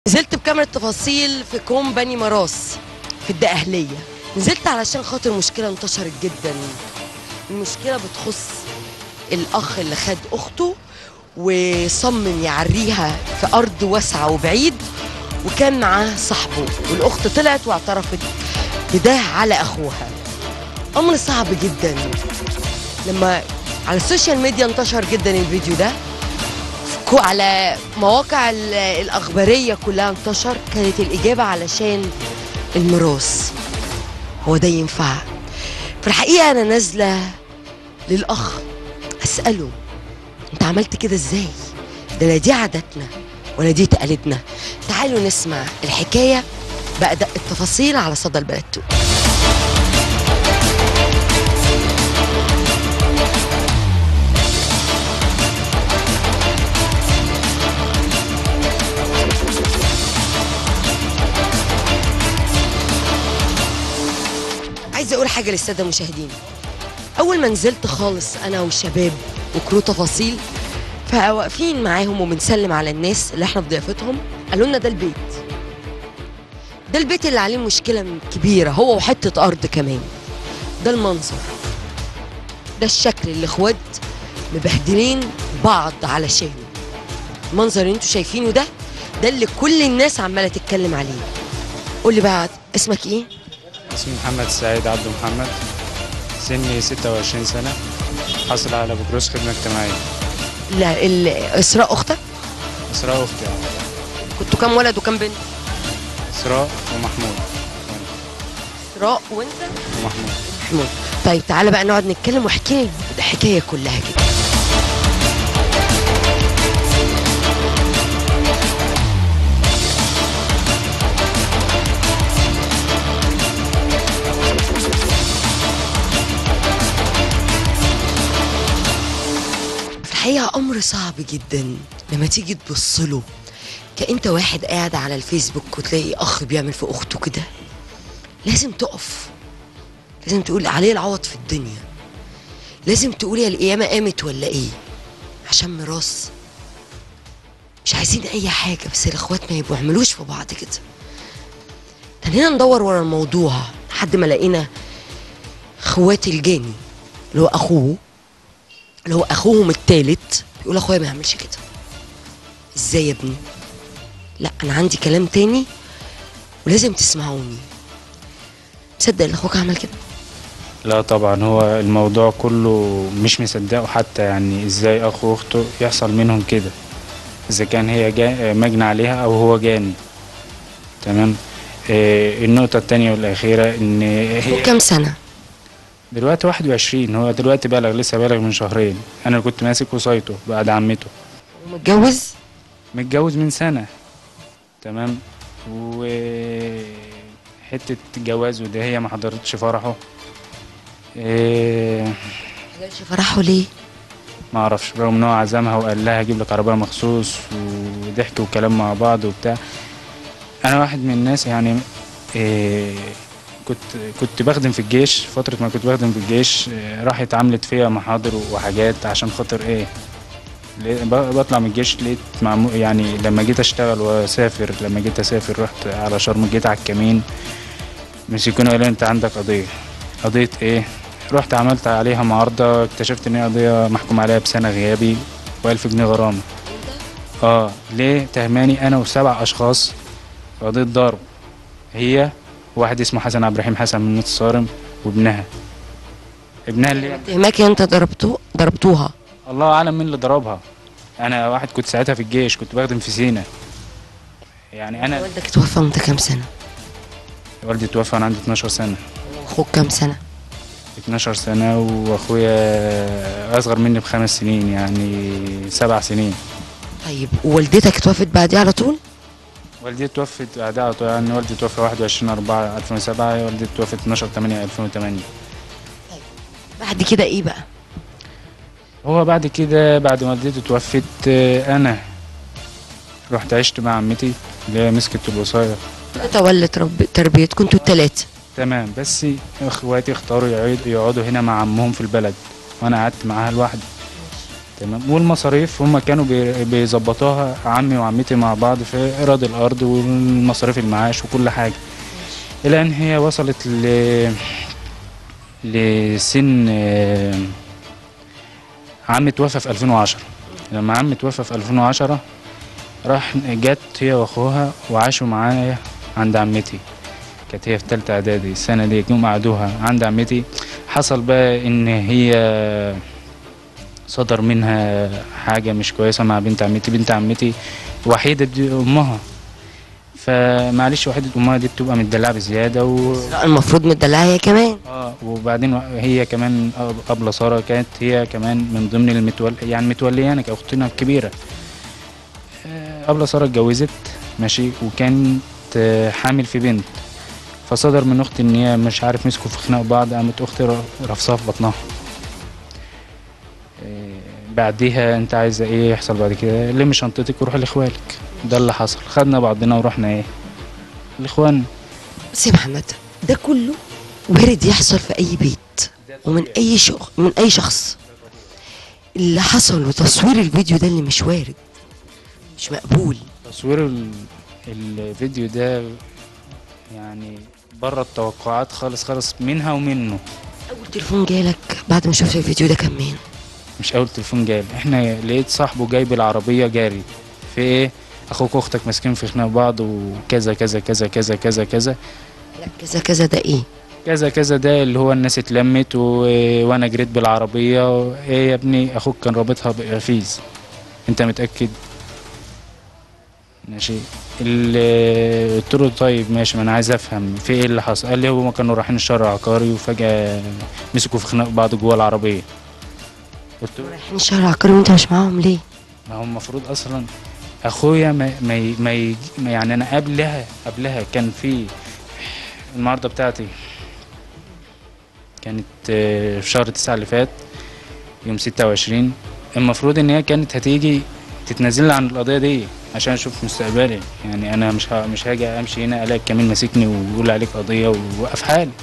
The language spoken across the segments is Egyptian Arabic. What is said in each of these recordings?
نزلت بكاميرا تفاصيل في كوم بني مراس في الدقهلية نزلت علشان خاطر مشكلة انتشرت جدا المشكلة بتخص الأخ اللي خد أخته وصمم يعريها في أرض واسعة وبعيد وكان معاه صاحبه والأخت طلعت واعترفت بده على أخوها أمر صعب جدا لما على السوشيال ميديا انتشر جدا الفيديو ده كو- على مواقع ال- الأخبارية كلها انتشر كانت الإجابة علشان الميراث هو ده ينفع في الحقيقة أنا نازلة للأخ أسأله أنت عملت كده إزاي؟ ده لا دي عاداتنا ولا دي تقاليدنا تعالوا نسمع الحكاية بأدق التفاصيل على صدى البلد تو. عايزه اقول حاجه للساده المشاهدين اول ما نزلت خالص انا والشباب وكرو تفاصيل فواقفين معاهم وبنسلم على الناس اللي احنا في ضيافتهم قالوا لنا ده البيت ده البيت اللي عليه مشكله كبيره هو وحته ارض كمان ده المنظر ده الشكل اللي اخوات مبهدلين بعض علشانه المنظر اللي انتوا شايفينه ده ده اللي كل الناس عماله تتكلم عليه قول لي بقى اسمك ايه اسمي محمد سعيد عبد محمد سني 26 سنة حاصل على بكالوريوس خدمة اجتماعية لا ال- اسراء اختك إسراء أختي يعني. كنتوا كام ولد وكام بنت إسراء ومحمود اسراء وانت ومحمود محمود طيب تعالى بقى نقعد نتكلم واحكي لي الحكايه كلها كده في الحقيقه امر صعب جدا لما تيجي تبص له كأنت واحد قاعد على الفيسبوك وتلاقي اخ بيعمل في اخته كده لازم تقف لازم تقول عليه العوض في الدنيا لازم تقول يا القيامة قامت ولا ايه عشان ميراث مش عايزين اي حاجة بس الاخوات ما يبقوا يعملوش في بعض كده تنينا ندور ورا الموضوع لحد ما لقينا اخوات الجاني اللي هو اخوه اللي هو اخوهم التالت بيقول اخويا ما يعملش كده ازاي يا ابني لا انا عندي كلام تاني ولازم تسمعوني تصدق ان اخوك عمل كده لا طبعا هو الموضوع كله مش مصدقه حتى يعني ازاي اخو واخته يحصل منهم كده اذا كان هي جا... مجني عليها او هو جاني تمام آه النقطة التانية والأخيرة إن هي كام سنة دلوقتي 21 هو دلوقتي بالغ لسه بالغ من شهرين أنا اللي كنت ماسك وصايته بعد عمته ومتجوز متجوز من سنة تمام و حتة جواز وده هي ما حضرتش فرحه إيه قالش فرحوا ليه ما اعرفش رغم ان هو عزمها وقال لها هجيب لك عربيه مخصوص وضحك وكلام مع بعض وبتاع انا واحد من الناس يعني إيه كنت كنت بخدم في الجيش فتره ما كنت بخدم في الجيش إيه راحت عملت فيها محاضر وحاجات عشان خاطر ايه لقيت- ب- بطلع من الجيش لقيت معمو يعني لما جيت اشتغل واسافر لما جيت اسافر رحت على شرم جيت على الكمين مسكوني قالوا لي انت عندك قضيه قضيه ايه رحت عملت عليها معارضة اكتشفت ان هي قضية محكوم عليها بسنة غيابي وألف جنيه غرامة اه ليه تهماني انا وسبع اشخاص في قضية ضرب هي واحد اسمه حسن عبد الرحيم حسن من الصارم وابنها ابنها اللي اتهماك انت ضربتو ضربتوها الله اعلم مين اللي ضربها انا واحد كنت ساعتها في الجيش كنت بخدم في سينا يعني انا والدك توفى وانت كام سنة والدي توفى وانا عندي 12 سنة واخوك كام سنة 12 سنة واخويا اصغر مني بخمس سنين يعني سبع سنين طيب ووالدتك توفت بعديه على طول والدتي توفت بعدها على طول يعني والدتي توفى 21 4 2007 والدتي توفت 12 8 2008 بعد كده ايه بقى هو بعد كده بعد ما والدتي توفت آه، انا رحت عشت مع عمتي اللي هي مسكت الوصاية تولى ترب... تربيتكم انتوا التلاتة تمام بس اخواتي اختاروا يقعد- يقعدوا هنا مع عمهم في البلد وانا قعدت معاها لوحدي تمام والمصاريف هم كانوا بي- بيظبطوها عمي وعمتي مع بعض في ايراد الارض والمصاريف المعاش وكل حاجه الى ان هي وصلت ل لسن آه، عمي توفى في 2010 لما عمي توفى في 2010 راح جت هي واخوها وعاشوا معايا عند عمتي كانت هي في تالتة اعدادي السنة دي جم قعدوها عند عمتي حصل بقى ان هي صدر منها حاجة مش كويسة مع بنت عمتي بنت عمتي وحيدة دي أمها فمعلش وحيدة أمها دي بتبقى متدلعة بزيادة و... لا المفروض مدلعه هي كمان اه وبعدين هي كمان أبلة سارة كانت هي كمان من ضمن المتول يعني متوليانة كأختنا الكبيرة آه، أبلة سارة اتجوزت ماشي وكانت آه، حامل في بنت فصدر من أختي إن هي مش عارف مسكوا في خناق بعض قامت أختي ر- رفصها في بطنها آه، بعديها أنت عايزة إيه يحصل بعد كده لم شنطتك وروح لإخوالك ده اللي حصل خدنا بعضنا ورحنا إيه لإخواننا بص يا محمد ده كله وارد يحصل في اي بيت ومن اي شخص من اي شخص اللي حصل وتصوير الفيديو ده اللي مش وارد مش مقبول تصوير ال- الفيديو ده يعني بره التوقعات خالص خالص منها ومنه اول تليفون جالك بعد ما شفت الفيديو ده كان مين مش اول تليفون جايب احنا لقيت صاحبه جايب العربيه جاري في ايه اخوك واختك ماسكين في خناق بعض وكذا كذا كذا كذا كذا كذا لا كذا كذا ده ايه كذا كذا ده اللي هو الناس اتلمت و... وانا جريت بالعربيه و... ايه يا ابني اخوك كان رابطها بقفيز انت متاكد ماشي ال- قلت له طيب ماشي ما انا عايز افهم في ايه اللي حصل قال لي هما كانوا رايحين الشارع العقاري وفجاه مسكوا في خناق بعض جوه العربيه قلت له رايحين الشارع عقاري وانت مش معاهم ليه ما هو المفروض اصلا اخويا ما ما ي- ما, يجي- ما يعني انا قبلها قبلها كان في المعارضه بتاعتي كانت آه، في شهر تسعة اللي فات يوم ستة وعشرين المفروض ان هي كانت هتيجي تتنازل لي عن القضيه دي عشان اشوف مستقبلي يعني انا مش ه- مش هاجي امشي هنا الاقي كمين ماسكني ويقول عليك قضيه ووقف حالي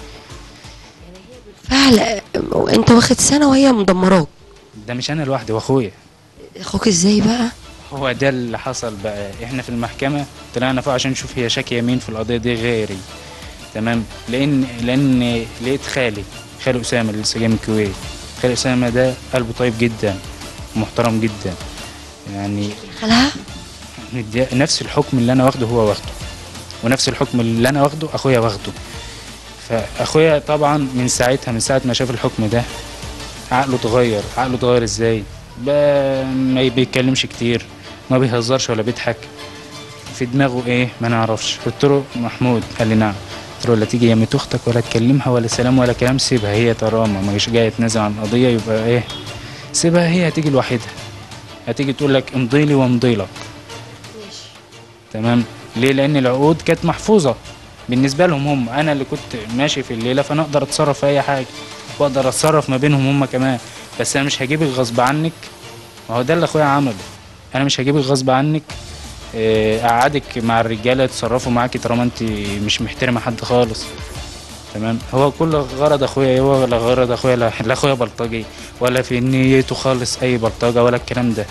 فعلا وانت واخد سنه وهي مدمراك ده مش انا لوحدي واخويا اخوك ازاي بقى هو ده اللي حصل بقى احنا في المحكمة طلعنا فوق عشان نشوف هي شاكية مين في القضية دي غيري تمام لان لان لقيت خالي خالي اسامة اللي لسه جاي من الكويت خالي اسامة ده قلبه طيب جدا محترم جدا يعني خالها مدي- نفس الحكم اللي انا واخده هو واخده ونفس الحكم اللي انا واخده اخويا واخده فاخويا طبعا من ساعتها من ساعه ما شاف الحكم ده عقله اتغير عقله اتغير ازاي بقى ما بيتكلمش كتير ما بيهزرش ولا بيضحك في دماغه ايه ما نعرفش قلت له محمود قال لي نعم قلت له لا تيجي يمة اختك ولا تكلمها ولا سلام ولا كلام سيبها هي طالما ما جاش جايه تنازل عن القضيه يبقى ايه سيبها هي هتيجي لوحدها هتيجي تقول لك امضي لي وامضي لك تمام ليه لان العقود كانت محفوظه بالنسبه لهم هم انا اللي كنت ماشي في الليله فانا اقدر اتصرف في اي حاجه واقدر اتصرف ما بينهم هم كمان بس انا مش هجيبك غصب عنك ما هو ده اللي اخويا عمله انا مش هجيبك غصب عنك آه، اقعدك مع الرجاله يتصرفوا معاكي طالما انت مش محترمه حد خالص تمام هو كل غرض اخويا هو ولا غرض اخويا لا لا اخويا بلطجي ولا في نيته خالص اي بلطجه ولا الكلام ده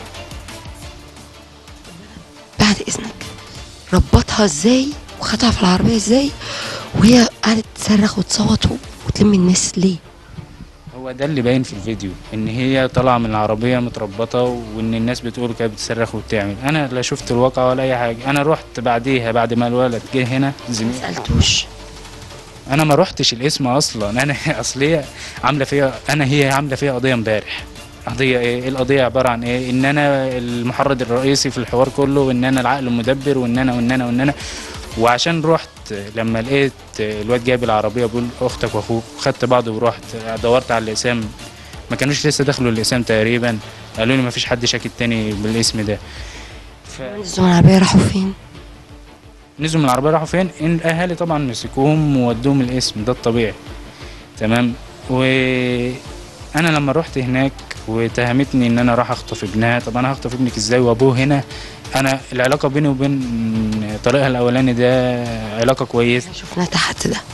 بعد اذنك ربطها ازاي وخدها في العربيه ازاي وهي قعدت تصرخ وتصوت و- وتلم الناس ليه هو ده اللي باين في الفيديو ان هي طالعه من العربيه متربطه وان الناس بتقول كانت بتصرخ وبتعمل انا لا شفت الواقع ولا اي حاجه انا رحت بعديها بعد ما الولد جه هنا ما زميل سالتوش انا ما رحتش الاسم اصلا انا اصل هي عامله فيها انا هي عامله فيها قضيه امبارح قضيه ايه إيه القضيه عباره عن ايه ان انا المحرض الرئيسي في الحوار كله وان انا العقل المدبر وان انا وان انا وان انا وعشان رحت لما لقيت الواد جايب العربيه بيقول اختك واخوك خدت بعض ورحت دورت على الاقسام ما كانوش لسه دخلوا الاقسام تقريبا قالوا لي ما فيش حد شاك التاني بالاسم ده ف... الزملاء العربيه راحوا فين نزلوا من العربيه راحوا فين إن الاهالي طبعا مسكوهم وودوهم الاسم ده الطبيعي تمام وانا لما رحت هناك واتهمتني ان انا راح اخطف ابنها طب انا هخطف ابنك ازاي وابوه هنا انا العلاقه بيني وبين طريقها الاولاني ده علاقه كويسه شفنا تحت ده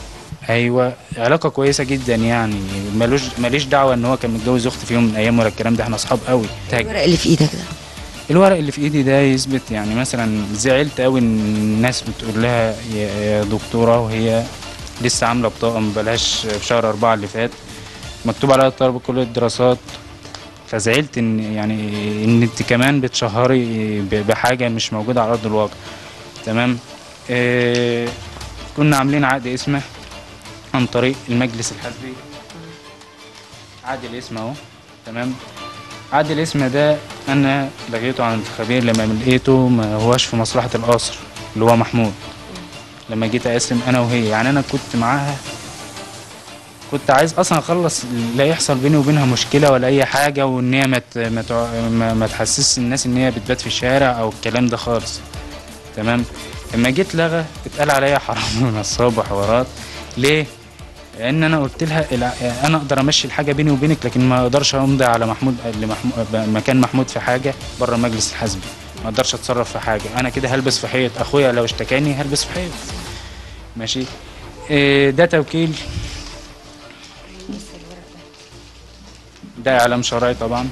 ايوه علاقه كويسه جدا يعني ملوش ماليش دعوه ان هو كان متجوز اختي في يوم من الايام ولا الكلام ده احنا اصحاب قوي الورق اللي في ايدك ده الورق اللي في ايدي ده يثبت يعني مثلا زعلت قوي ان الناس بتقول لها يا يا دكتوره وهي لسه عامله بطاقه ما بلاش في شهر أربعة اللي فات مكتوب عليها طلب كل الدراسات فزعلت ان يعني ان انت كمان بتشهري ب- بحاجه مش موجوده على ارض الواقع تمام آه كنا عاملين عقد اسمه عن طريق المجلس الحزبي عقد الاسم اهو تمام عقد الاسم ده انا لغيته عند الخبير لما لقيته ما هوش في مصلحه القصر اللي هو محمود لما جيت اقسم انا وهي يعني انا كنت معاها كنت عايز اصلا اخلص لا يحصل بيني وبينها مشكله ولا اي حاجه وان هي ما ت- ما تع- ما, ما تحسسش الناس ان هي بتبات في الشارع او الكلام ده خالص تمام لما جيت لغى اتقال عليا حرام ونصاب وحوارات ليه لان انا قلت لها الع- انا اقدر امشي الحاجه بيني وبينك لكن ما اقدرش امضي على محمود لمحمود مكان محمود في حاجه بره المجلس الحزبي ما اقدرش اتصرف في حاجه انا كده هلبس في حيط اخويا لو اشتكاني هلبس في حيط ماشي إيه، ده توكيل ده اعلام شرعي طبعا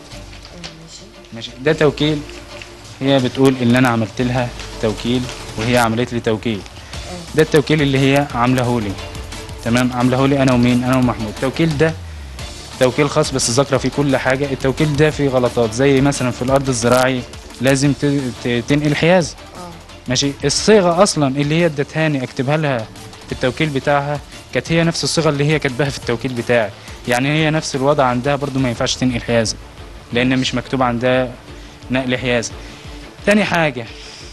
ماشي ده توكيل هي بتقول ان انا عملت لها توكيل وهي عملت لي توكيل ده التوكيل اللي هي عامله لي تمام عامله لي انا ومين انا ومحمود التوكيل ده توكيل خاص بس ذاكره فيه كل حاجه التوكيل ده فيه غلطات زي مثلا في الارض الزراعي لازم ت- ت- تنقل حيازه ماشي الصيغه اصلا اللي هي ادتهاني اكتبها لها في التوكيل بتاعها كانت هي نفس الصيغه اللي هي كاتباها في التوكيل بتاعي يعني هي نفس الوضع عندها برضو ما ينفعش تنقل حيازه لان مش مكتوب عندها نقل حيازه تاني حاجه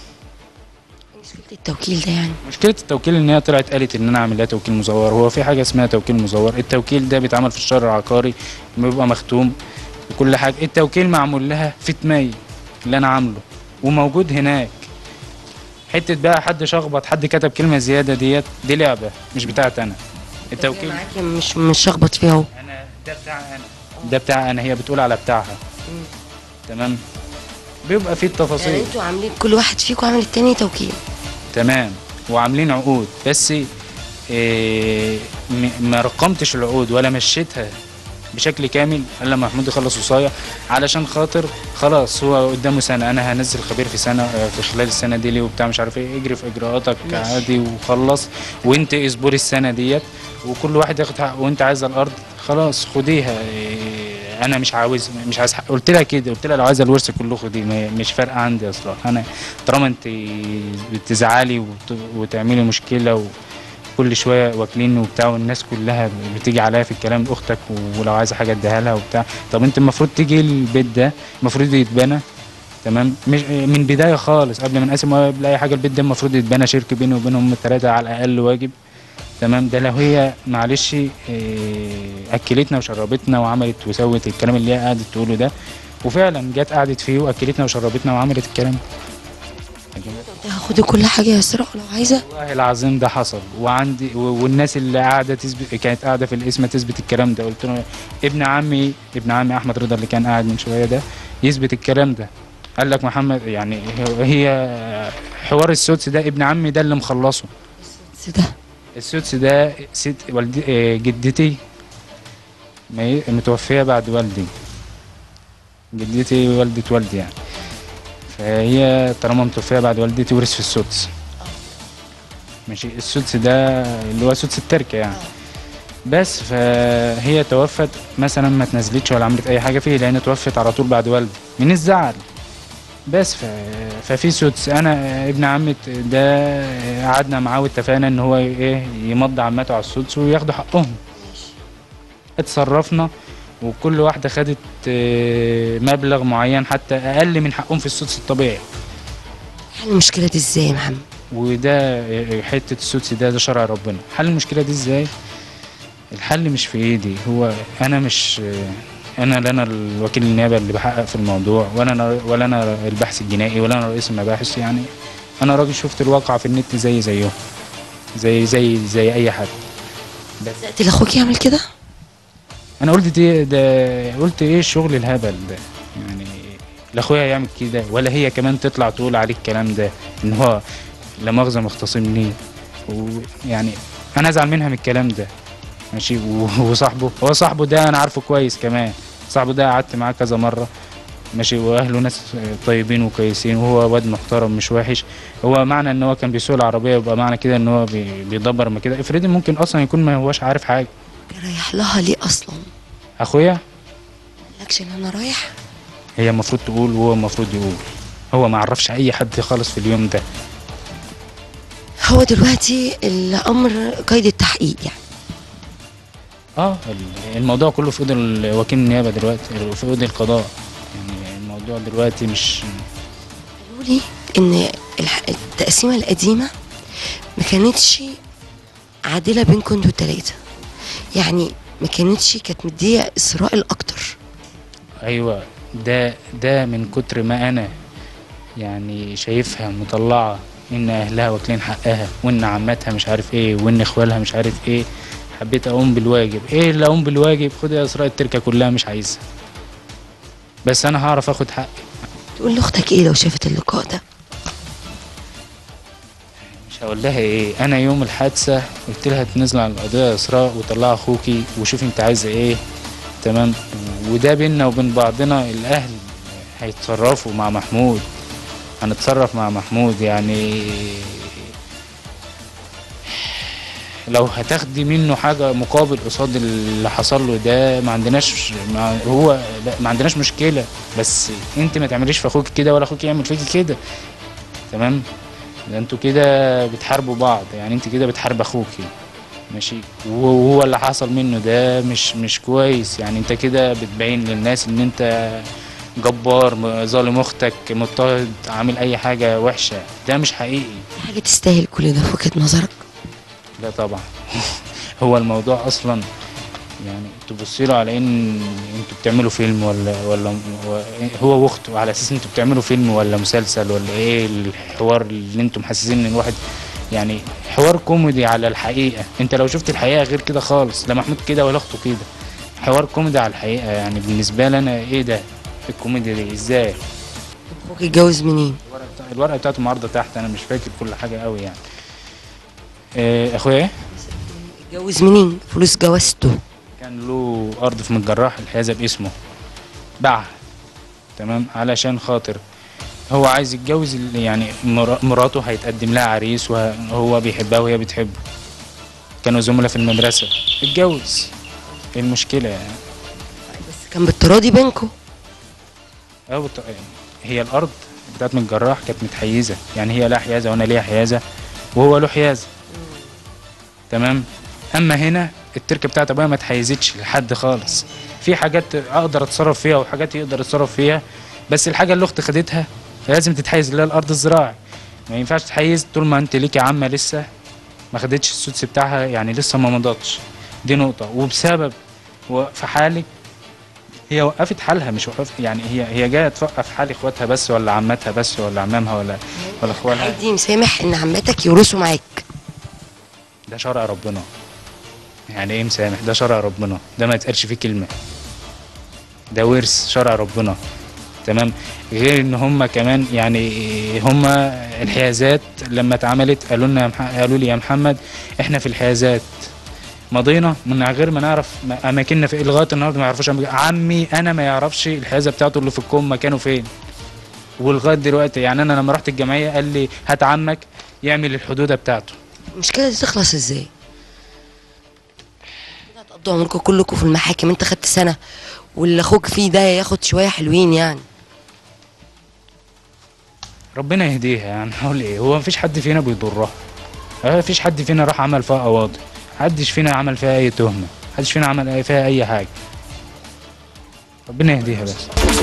مشكله التوكيل ده يعني مشكله التوكيل ان هي طلعت قالت ان انا عامل لها توكيل مزور هو في حاجه اسمها توكيل مزور التوكيل ده بيتعمل في الشهر العقاري بيبقى مختوم وكل حاجه التوكيل معمول لها في تمي اللي انا عامله وموجود هناك حته بقى حد شخبط حد كتب كلمه زياده ديت دي لعبه مش بتاعت انا التوكيل معاكي مش مش شخبط فيها اهو انا ده بتاع انا ده بتاع انا هي بتقول على بتاعها تمام بيبقى فيه التفاصيل يعني انتوا عاملين كل واحد فيكم عامل التاني توكيل تمام وعاملين عقود بس إيه م- ما رقمتش العقود ولا مشيتها بشكل كامل الا لما محمود يخلص وصايه علشان خاطر خلاص هو قدامه سنه انا هنزل خبير في سنه آه، في خلال السنه دي ليه وبتاع مش عارف ايه اجري في اجراءاتك ماشي. عادي وخلص وانت اصبري السنه ديت وكل واحد ياخد حقه وانت عايزه الارض خلاص خديها إيه، انا مش عاوز مش عايز حق قلت لها كده قلت لها لو عايزه الورث كله خديه ما- مش فارقه عندي اصلا انا طالما انت بتزعلي وت- وتعملي مشكله وكل شويه واكلين وبتاع والناس كلها بتيجي عليا في الكلام اختك ولو عايزه حاجه اديها لها وبتاع طب انت المفروض تيجي البيت ده المفروض يتبنى تمام مش من بدايه خالص قبل ما نقسم ولا قبل اي حاجه البيت ده المفروض يتبنى شركه بيني وبينهم الثلاثه على الاقل واجب تمام ده لو هي معلش إيه، اكلتنا وشربتنا وعملت وسوت الكلام اللي هي قعدت تقوله ده وفعلا جت قعدت فيه واكلتنا وشربتنا وعملت الكلام ده قلت لها خدي كل حاجه يا اسراء لو عايزه والله العظيم ده حصل وعندي و- والناس اللي قاعده تثبت كانت قاعده في الاسم تثبت الكلام ده قلت له ابن عمي ابن عمي احمد رضا اللي كان قاعد من شويه ده يثبت الكلام ده قال لك محمد يعني هو- هي حوار السدس ده ابن عمي ده اللي مخلصه بس ده السدس ده ست والدي آه، جدتي ما هي- متوفيه بعد والدي جدتي والدة والدي يعني فهي طالما متوفيه بعد والدي تورث في السدس ماشي السدس ده اللي هو سدس التركه يعني بس فهي توفت مثلا ما تنزلتش ولا عملت اي حاجه فيه لان توفت على طول بعد والدي من الزعل بس ف... ففي سدس انا ابن عمي ده قعدنا معاه واتفقنا ان هو ايه يمضي عمته على السدس وياخدوا حقهم اتصرفنا وكل واحده خدت آه، مبلغ معين حتى اقل من حقهم في السدس الطبيعي حل المشكله دي ازاي يا محمد وده حته السدس ده ده شرع ربنا حل المشكله دي ازاي الحل مش في ايدي هو انا مش انا لا انا الوكيل النيابه اللي بحقق في الموضوع ولا انا ولا انا البحث الجنائي ولا انا رئيس المباحث يعني انا راجل شفت الواقع في النت زي زيهم زي زي زي اي حد بدات لاخوك يعمل كده انا قلت دي ده قلت ايه الشغل الهبل ده يعني لاخويا يعمل كده ولا هي كمان تطلع تقول عليه الكلام ده ان هو لا مؤاخذه مختصمني ويعني انا ازعل منها من الكلام ده ماشي و- وصاحبه هو صاحبه ده انا عارفه كويس كمان صاحبه ده قعدت معاه كذا مره ماشي واهله ناس طيبين وكويسين وهو واد محترم مش وحش هو معنى ان هو كان بيسوق العربيه يبقى معنى كده ان هو بي- بيدبر ما كده افرضي ممكن اصلا يكون ما هوش عارف حاجه رايح لها ليه اصلا اخويا قالكش ان انا رايح هي المفروض تقول وهو المفروض يقول هو ما عرفش اي حد خالص في اليوم ده هو دلوقتي الامر قيد التحقيق يعني اه ال- الموضوع كله في ايد ال- وكيل النيابه دلوقتي في ايد القضاء يعني الموضوع دلوقتي مش قالوا لي ان الح- التقسيمه القديمه ما كانتش عادله بينكم انتوا التلاته يعني ما كانتش كانت مديه اسراء الاكتر ايوه ده ده من كتر ما انا يعني شايفها مطلعه ان اهلها واكلين حقها وان عماتها مش عارف ايه وان اخوالها مش عارف ايه حبيت اقوم بالواجب ايه اللي اقوم بالواجب خد يا اسراء التركه كلها مش عايزها بس انا هعرف اخد حقي تقول لاختك ايه لو شافت اللقاء ده مش هقول لها ايه انا يوم الحادثه قلت لها تنزل على القضيه يا اسراء وطلع اخوكي وشوفي انت عايزه ايه تمام وده بينا وبين بعضنا الاهل هيتصرفوا مع محمود هنتصرف مع محمود يعني لو هتاخدي منه حاجه مقابل قصاد اللي حصل له ده ما عندناش ما هو ما عندناش مشكله بس انت ما تعمليش في اخوك كده ولا اخوك يعمل فيكي كده تمام ده انتوا كده بتحاربوا بعض يعني انت كده بتحارب اخوكي ماشي وهو اللي حصل منه ده مش مش كويس يعني انت كده بتبين للناس ان انت جبار م- ظالم اختك مضطهد عامل اي حاجه وحشه ده مش حقيقي في حاجه تستاهل كل ده في وجهه نظرك لا طبعا هو الموضوع اصلا يعني تبصي له على ان انتوا بتعملوا فيلم ولا ولا هو واخته على اساس انتوا بتعملوا فيلم ولا مسلسل ولا ايه الحوار اللي انتوا محسسين ان الواحد يعني حوار كوميدي على الحقيقه انت لو شفت الحقيقه غير كده خالص لا محمود كده ولا اخته كده حوار كوميدي على الحقيقه يعني بالنسبه لي انا ايه ده الكوميديا دي ازاي اخوك اتجوز منين الورقه بتاع- الورقه بتاعته معارضه تحت انا مش فاكر كل حاجه قوي يعني إيه اخويا ايه اتجوز منين فلوس جوازته كان له ارض في متجراح الحيازه باسمه باعها تمام علشان خاطر هو عايز يتجوز ال- يعني مر- مراته هيتقدم لها عريس وهو بيحبها وهي بتحبه كانوا زملاء في المدرسه اتجوز ايه المشكله يعني بس كان بالتراضي بينكم أو بت- هي الارض بتاعت من الجراح كانت متحيزه يعني هي لها حيازه وانا ليها حيازه وهو له حيازه تمام اما هنا التركه بتاعت ابويا ما اتحيزتش لحد خالص في حاجات اقدر اتصرف فيها وحاجات يقدر يتصرف فيها بس الحاجه اللي اختي خدتها لازم تتحيز اللي هي الارض الزراعي ما ينفعش تحيز طول ما انت ليكي عمه لسه ما خدتش السدس بتاعها يعني لسه ما مضتش دي نقطه وبسبب في حالك هي وقفت حالها مش وقفت يعني هي هي جايه توقف حال اخواتها بس ولا عماتها بس ولا عمامها ولا ولا اخوالها عادي مسامح ان عماتك يورثوا معاك ده شرع ربنا يعني ايه مسامح ده شرع ربنا ده ما يتقالش فيه كلمه ده ورث شرع ربنا تمام غير ان هم كمان يعني هم الحيازات لما اتعملت قالوا لنا يا مح... قالوا لي يا محمد احنا في الحيازات مضينا من غير ما نعرف م- اماكننا في إيه. لغايه النهارده ما يعرفوش أماكن. عمي انا ما يعرفش الحيازه بتاعته اللي في الكوم مكانه فين ولغايه دلوقتي يعني انا لما رحت الجمعيه قال لي هات عمك يعمل الحدوده بتاعته المشكله دي تخلص ازاي كده هتقضوا عمركم كلكم في المحاكم انت خدت سنه واللي اخوك فيه ده ياخد شويه حلوين يعني ربنا يهديها يعني هقول ايه هو مفيش حد فينا بيضرها اه مفيش حد فينا راح عمل فيها قواضي محدش فينا عمل فيها اي تهمه محدش فينا عمل أي- فيها اي حاجه ربنا يهديها بس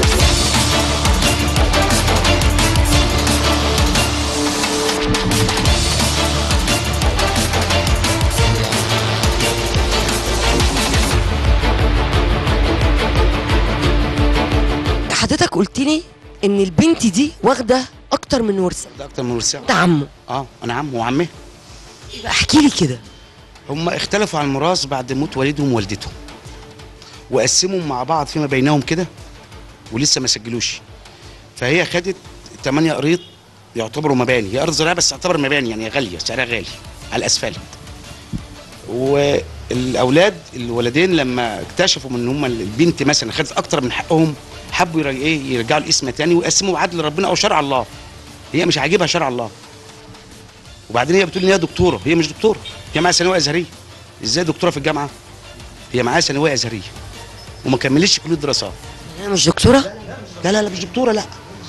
حضرتك قلت لي ان البنت دي واخده اكتر من ورثه ده اكتر من ورثه انت عمه اه انا عمه وعمه يبقى احكي لي كده هم اختلفوا على الميراث بعد موت والدهم ووالدتهم وقسموا مع بعض فيما بينهم كده ولسه ما سجلوش فهي خدت 8 قريط يعتبروا مباني هي ارض زراعيه بس تعتبر مباني يعني غاليه سعرها غالي على الاسفلت والاولاد الولدين لما اكتشفوا ان هم البنت مثلا خدت اكتر من حقهم حبوا يرج- ايه يرجعوا الاسم تاني ويقسموا عدل ربنا او شرع الله هي مش عاجبها شرع الله وبعدين هي بتقول ان هي دكتوره هي مش دكتوره هي معاها ثانويه ازهريه ازاي دكتوره في الجامعه هي معاها ثانويه ازهريه وما كملتش كليه دراسات انا مش دكتوره لا لا لا مش دكتوره لا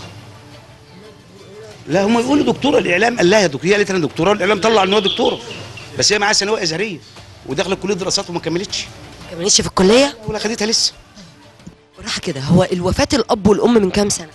لا هم يقولوا دكتوره الاعلام قال لها يا دكتوره هي قالت انا دكتوره الاعلام طلع ان هو دكتوره بس هي معاها ثانويه ازهريه وداخله كليه دراسات وما كملتش ما كملتش في الكليه ولا خدتها لسه راح كده هو الوفاه الاب والام من كام سنه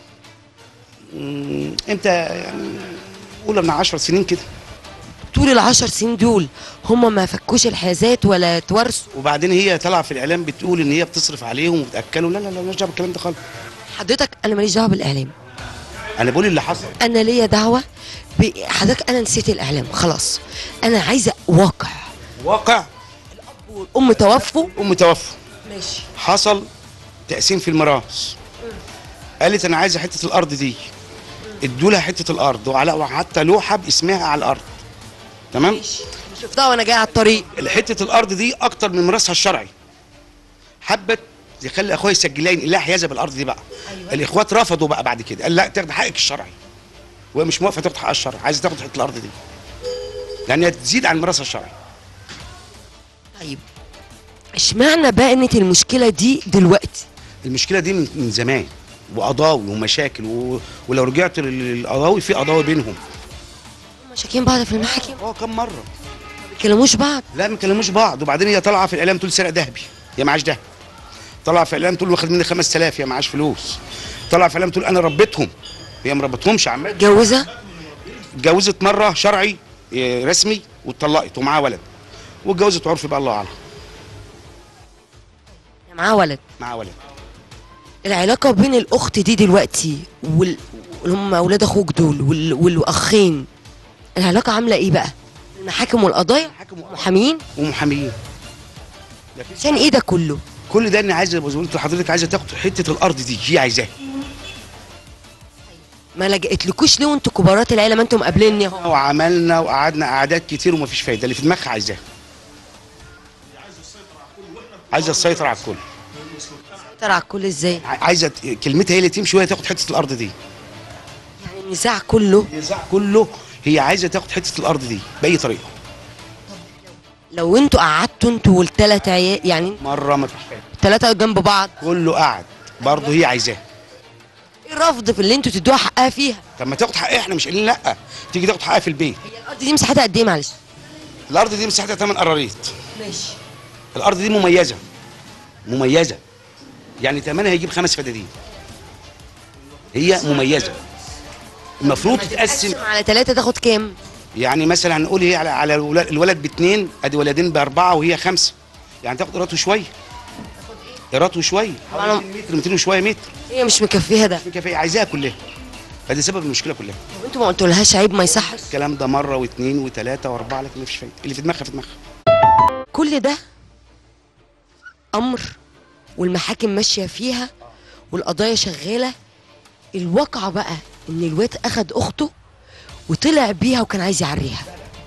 مم، امتى يعني قول من 10 سنين كده طول العشر سنين دول هم ما فكوش الحيازات ولا تورثوا وبعدين هي طالعه في الاعلام بتقول ان هي بتصرف عليهم وبتاكلوا لا لا لا مالناش دعوه بالكلام ده خالص حضرتك انا ماليش دعوه بالاعلام انا بقول اللي حصل انا ليا دعوه ب- حضرتك انا نسيت الاعلام خلاص انا عايزه واقع واقع والام توفوا ام توفى ماشي حصل تقسيم في الميراث قالت انا عايزه حته الارض دي ادوا لها حته الارض وعلى حتى لوحه باسمها على الارض تمام ماشي شفتها وانا جاي على الطريق حته الارض دي اكتر من ميراثها الشرعي حبت يخلي اخويا يسجلها ينقل لها حيازه بالارض دي بقى أيوة. الاخوات رفضوا بقى بعد كده قال لا تاخد حقك الشرعي وهي مش موافقه تاخد حقها الشرعي عايزه تاخد حته الارض دي لانها تزيد عن ميراثها الشرعي طيب اشمعنى بقت المشكله دي دلوقتي المشكله دي من, من زمان وقضاوي ومشاكل و... ولو رجعت للقضاوي في قضاوي بينهم هم شاكين بعض في المحاكم اه كم مره ما بيتكلموش بعض لا ما كلموش بعض وبعدين هي طالعه في الاعلام تقول سرق ذهبي يا معاش ده طالعه في الاعلام تقول واخد مني 5000 يا معاش فلوس طالعه في الاعلام تقول انا ربيتهم هي ما ربتهمش عمال متجوزه اتجوزت مره شرعي إيه، رسمي واتطلقت ومعاها ولد واتجوزت عرفي بقى الله اعلم معاه ولد معاها ولد العلاقه بين الاخت دي دلوقتي وال اللي هم اولاد اخوك دول وال... والاخين العلاقه عامله ايه بقى المحاكم والقضايا حكم محامين ومحاميين عشان ايه ده كله كل ده انا عايزه زي ما قلت لحضرتك عايزه تاخد حته الارض دي هي عايزاها ما لجأتلكوش ليه وانتوا كبارات العيله ما انتم قابليني اهو وعملنا وقعدنا قعدات كتير ومفيش فايده اللي في دماغها عايزاها عايزه تسيطر على الكل ترى على الكل ازاي ع- عايزه ت- كلمتها هي اللي تمشي وهي تاخد حته الارض دي يعني النزاع كله النزاع كله هي عايزه تاخد حته الارض دي باي طريقه لو انتوا قعدتوا انتوا والتلات عيال يعني مره ما فيش فايده التلاته جنب بعض كله قعد برضه هي عايزاه ايه الرفض في اللي انتوا تدوها حقها فيها طب ما تاخد حقها احنا مش قايلين لا تيجي تاخد حقها في البيت هي الارض دي مساحتها قد ايه معلش الارض دي مساحتها 8 قراريط ماشي الارض دي مميزه مميزه يعني ثمنها هيجيب خمس فدادين هي مميزه المفروض تتقسم على ثلاثة تاخد كام؟ يعني مثلا هنقول هي على على الولاد- الولد باثنين ادي ولدين باربعه وهي خمسه يعني تاخد قيراط وشويه قيراط وشويه حوالي 200 متر 200 وشويه متر هي مش مكفيها ده في كفايه عايزاها كلها فدي سبب المشكله كلها طب انتوا ما قلتولهاش عيب ما يصحش الكلام ده مره واثنين وثلاثه واربعه لكن مفيش فايده اللي في دماغها في دماغها كل ده امر والمحاكم ماشيه فيها والقضايا شغاله الواقعه بقى ان الواد اخد اخته وطلع بيها وكان عايز يعريها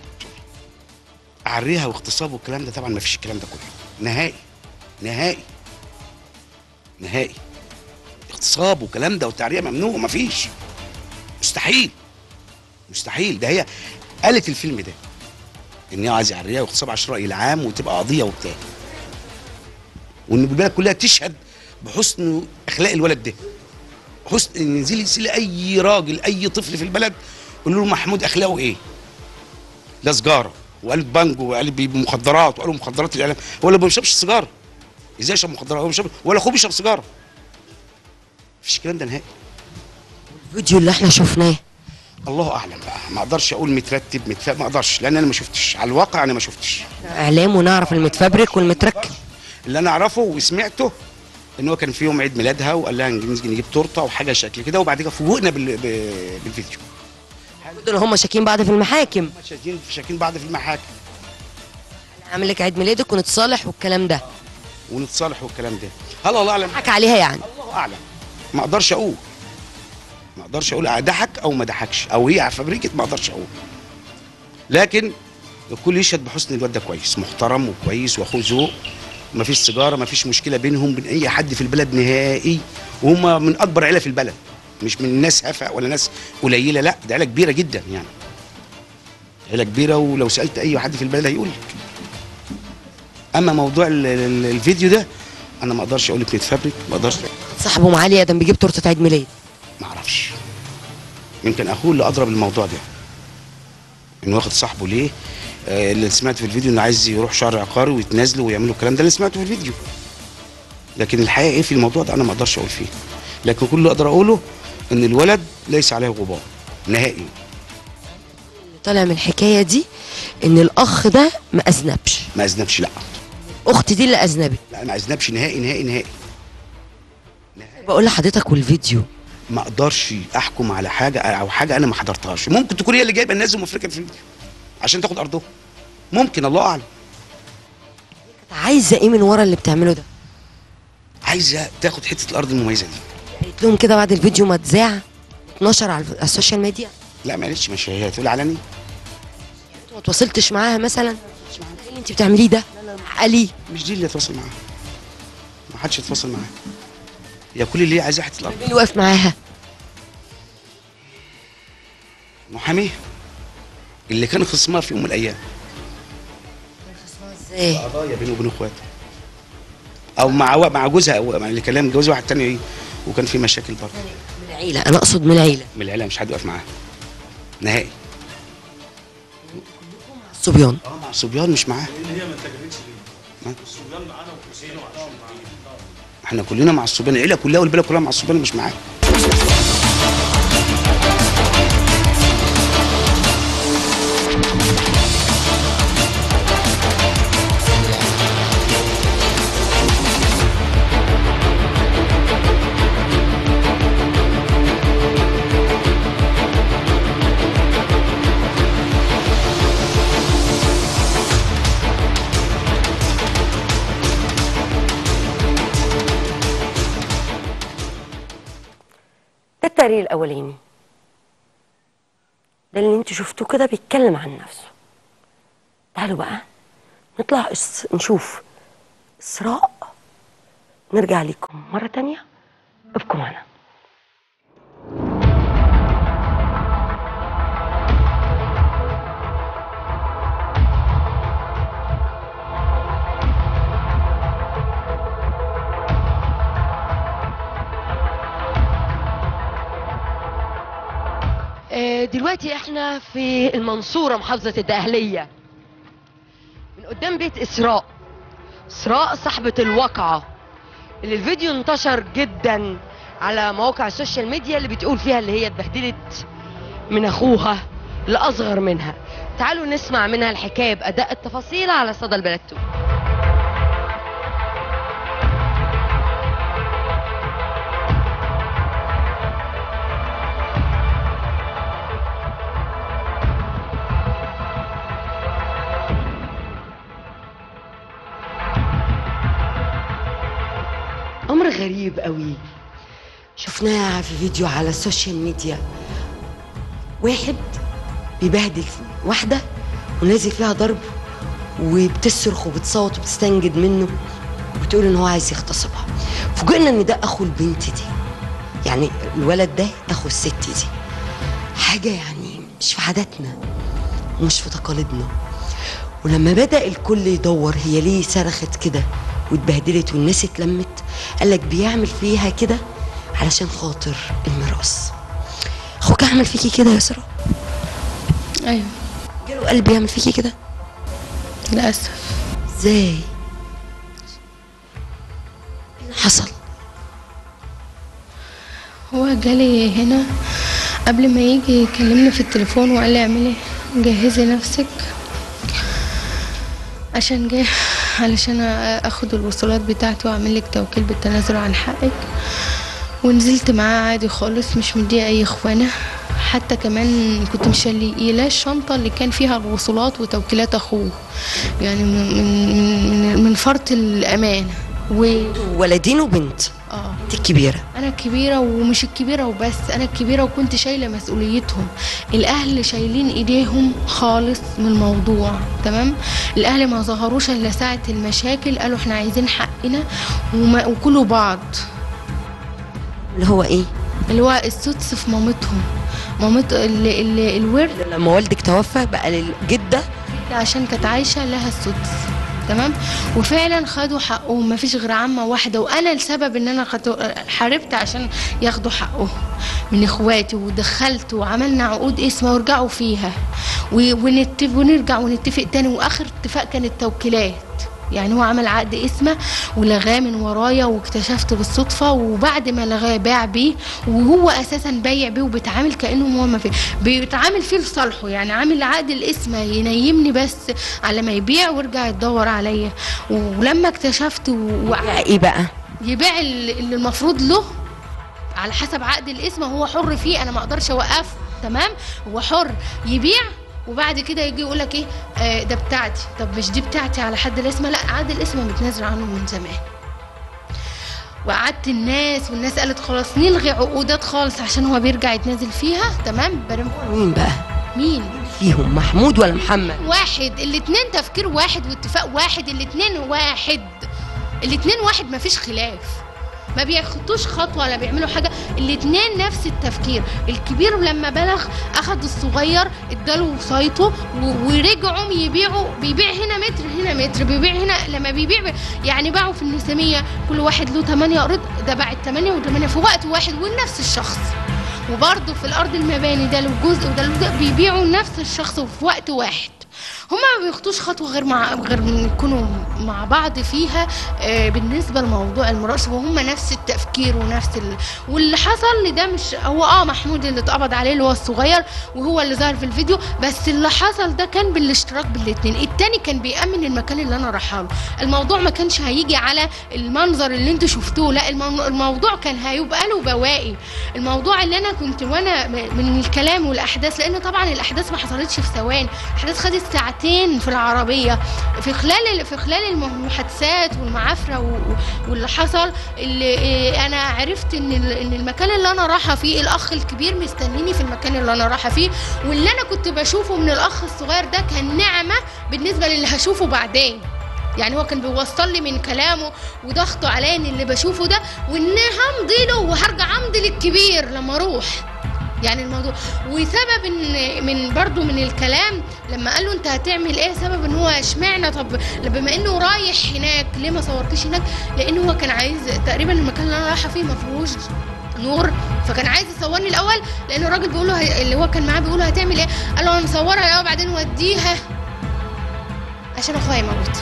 اعريها واغتصاب والكلام ده طبعا مفيش الكلام ده كله نهائي نهائي نهائي اغتصاب والكلام ده والتعريه ممنوع مفيش مستحيل مستحيل ده هي قالت الفيلم ده ان هي عايزه يعريها واغتصاب على الراي العام وتبقى قضيه وبتاع وان البلد كلها تشهد بحسن اخلاق الولد ده حسن ان ينزل يسال اي راجل اي طفل في البلد يقول له محمود اخلاقه ايه لا سجاره وقال بانجو وقال بي- مخدرات وقالوا مخدرات الاعلام هو اللي ما بيشربش سيجاره ازاي يشرب مخدرات هو بيشرب ولا اخوه بيشرب سيجاره مفيش الكلام ده نهائي الفيديو اللي احنا شفناه الله اعلم بقى ما اقدرش اقول مترتب متفق ما اقدرش لان انا ما شفتش على الواقع انا ما شفتش اعلام ونعرف المتفبرك والمتركب اللي انا اعرفه وسمعته ان هو كان في يوم عيد ميلادها وقال لها نجي نجيب تورته وحاجه شكل كده وبعد كده فوجئنا بال... ب- بالفيديو دول هم شاكين بعض في المحاكم هم شاكين شاكين بعض في المحاكم اعمل لك عيد ميلادك ونتصالح والكلام ده ونتصالح والكلام ده هل الله اعلم حكى عليها يعني الله اعلم ما اقدرش اقول ما اقدرش اقول ضحك او ما ضحكش او هي فبركت ما اقدرش اقول لكن الكل يشهد بحسن الواد ده كويس محترم وكويس واخوه ذوق مفيش سيجاره مفيش مشكله بينهم بين اي حد في البلد نهائي وهم من اكبر عيله في البلد مش من ناس هفا ولا ناس قليله لا ده عيله كبيره جدا يعني عيله كبيره ولو سالت اي حد في البلد هيقول لك اما موضوع ال- ال- الفيديو ده انا ما اقدرش اقول لك بيتفبرك ما اقدرش صاحبه معالي ادم بيجيب تورته عيد ميلاد ما اعرفش يمكن اخوه اللي اضرب الموضوع ده انه واخد صاحبه ليه آه اللي سمعت في الفيديو انه عايز يروح شهر عقاري ويتنازلوا ويعملوا الكلام ده اللي سمعته في الفيديو لكن الحقيقه ايه في الموضوع ده انا ما اقدرش اقول فيه لكن كل اللي اقدر اقوله ان الولد ليس عليه غبار نهائي اللي طالع من الحكايه دي ان الاخ ده ما اذنبش ما اذنبش لا اختي دي اللي اذنبت لا ما اذنبش نهائي نهائي نهائي بقول لحضرتك والفيديو ما اقدرش احكم على حاجه او حاجه انا ما حضرتهاش ممكن تكون هي اللي جايبه الناس ام افريقيا في الفيديو عشان تاخد ارضهم ممكن الله اعلم عايزه ايه من ورا اللي بتعمله ده عايزه تاخد حته الارض المميزه دي قالت لهم كده بعد الفيديو ما اتذاع اتنشر على على السوشيال ميديا لا ما قالتش مش هي تقول علني ما تواصلتش معاها مثلا ايه اللي انت بتعمليه ده علي مش دي اللي اتواصل معاها ما حدش يتواصل معاها هي كل اللي هي عايزاه حته الارض مين اللي واقف معاها محاميه اللي كان خصمها في يوم من الايام ازاي قضايا بينه وبين اخواته او مع مع جوزها او مع اللي كلام جوز واحد تاني ايه وكان في مشاكل برضه من العيله انا اقصد من العيله من العيله مش حد واقف معاها نهائي الصبيان اه مع الصبيان مش معاها احنا كلنا مع الصبيان العيله كلها والبلد كلها مع الصبيان مش معاها ده التقرير الاولاني ده اللي انتوا شفتوه كده بيتكلم عن نفسه تعالوا بقى نطلع إس- نشوف اسراء نرجع لكم مره تانية ابقوا معنا آه، دلوقتي احنا في المنصورة محافظة الدقهلية من قدام بيت إسراء إسراء صاحبة الواقعة اللي الفيديو انتشر جدا على مواقع السوشيال ميديا اللي بتقول فيها اللي هي اتبهدلت من أخوها الأصغر منها تعالوا نسمع منها الحكاية بأداء التفاصيل على صدى البلد تو. امر غريب قوي شفناها في فيديو على السوشيال ميديا واحد بيبهدل واحده ونازل فيها ضرب وبتصرخ وبتصوت وبتستنجد منه وبتقول ان هو عايز يغتصبها فوجئنا ان ده اخو البنت دي يعني الولد ده اخو الست دي حاجه يعني مش في عاداتنا ومش في تقاليدنا ولما بدأ الكل يدور هي ليه صرخت كده واتبهدلت والناس اتلمت قالك بيعمل فيها كده علشان خاطر الميراث اخوك عمل فيكي كده يا سارة ايوه جاله قلب يعمل فيكي كده للاسف ازاي ايه اللي حصل هو جالي هنا قبل ما يجي يكلمني في التليفون وقال لي اعملي جهزي نفسك عشان جاي علشان اخد الوصولات بتاعتي واعمل لك توكيل بالتنازل عن حقك ونزلت معاه عادي خالص مش مديه اي اخوانه حتى كمان كنت مشلقيله الشنطه اللي كان فيها الوصولات وتوكيلات اخوه يعني من من من, من فرط الامان و ولدين وبنت اه انت الكبيره انا الكبيره ومش الكبيره وبس انا الكبيره وكنت شايله مسؤوليتهم الاهل شايلين ايديهم خالص من الموضوع تمام الاهل ما ظهروش الا ساعه المشاكل قالوا احنا عايزين حقنا وما وكلوا بعض اللي هو ايه اللي هو السدس في مامتهم مامت ال... ال... الورث لما والدك توفى بقى للجده عشان كانت عايشه لها السدس تمام وفعلا خدوا حقهم ما فيش غير عمه واحده وانا السبب ان انا خدت حاربت عشان ياخدوا حقهم من اخواتي ودخلت وعملنا عقود اسمه ورجعوا فيها و- ونتفق ونرجع ونتفق تاني واخر اتفاق كان التوكيلات يعني هو عمل عقد اسمه ولغاه من ورايا واكتشفت بالصدفه وبعد ما لغاه باع بيه وهو اساسا بايع بيه وبيتعامل كانه هو ما في بيتعامل فيه لصالحه يعني عامل عقد الاسم ينيمني بس على ما يبيع ويرجع يدور عليا ولما اكتشفت و... بقى ايه بقى يبيع ال- اللي المفروض له على حسب عقد الاسم هو حر فيه انا ما اقدرش اوقفه تمام هو حر يبيع وبعد كده يجي يقول لك ايه آه ده بتاعتي طب مش دي بتاعتي على حد الاسم لا عقد الاسم متنازل عنه من زمان وقعدت الناس والناس قالت خلاص نلغي عقودات خالص عشان هو بيرجع يتنازل فيها تمام برم مين بقى مين فيهم محمود ولا محمد واحد الاتنين تفكير واحد واتفاق واحد الاتنين واحد الاتنين واحد مفيش خلاف ما بياخدوش خطوه ولا بيعملوا حاجه الاتنين نفس التفكير الكبير لما بلغ اخد الصغير اداله وصايته و- ورجعوا يبيعوا بيبيع هنا متر هنا متر بيبيع هنا لما بيبيع ب- يعني باعوا في النساميه كل واحد له 8 قرض ده باع 8 و8 في وقت واحد ونفس الشخص وبرضه في الارض المباني ده له جزء وده له جزء بيبيعوا نفس الشخص وفي وقت واحد هما ما بياخدوش خطوه غير مع غير من يكونوا مع بعض فيها آه، بالنسبه لموضوع المراسله وهم نفس التفكير ونفس ال... واللي حصل لي ده مش هو اه محمود اللي اتقبض عليه اللي هو الصغير وهو اللي ظهر في الفيديو بس اللي حصل ده كان بالاشتراك بالاثنين التاني كان بيأمن المكان اللي انا رايحه له الموضوع ما كانش هيجي على المنظر اللي انتوا شفتوه لا المو- الموضوع كان هيبقى له بواقي الموضوع اللي انا كنت وانا م- من الكلام والاحداث لان طبعا الاحداث ما حصلتش في ثواني الاحداث خدت ساعتين في العربيه في خلال في خلال المحادثات والمعافره و- و- واللي حصل اللي إيه، انا عرفت ان ال- ان المكان اللي انا رايحه فيه الاخ الكبير مستنيني في المكان اللي انا رايحه فيه واللي انا كنت بشوفه من الاخ الصغير ده كان نعمه بالنسبه للي هشوفه بعدين يعني هو كان بيوصل لي من كلامه وضغطه عليا ان اللي بشوفه ده وان همضي له وهرجع امضي للكبير لما اروح يعني الموضوع وسبب ان من برضو من الكلام لما قال له انت هتعمل ايه سبب ان هو اشمعنى طب بما انه رايح هناك ليه ما صورتش هناك لان هو كان عايز تقريبا المكان اللي انا رايحه فيه ما فيهوش نور فكان عايز يصورني الاول لان الراجل بيقول له هي- اللي هو كان معاه بيقول له هتعمل ايه قال له هنصورها الاول بعدين وديها عشان اخويا يموت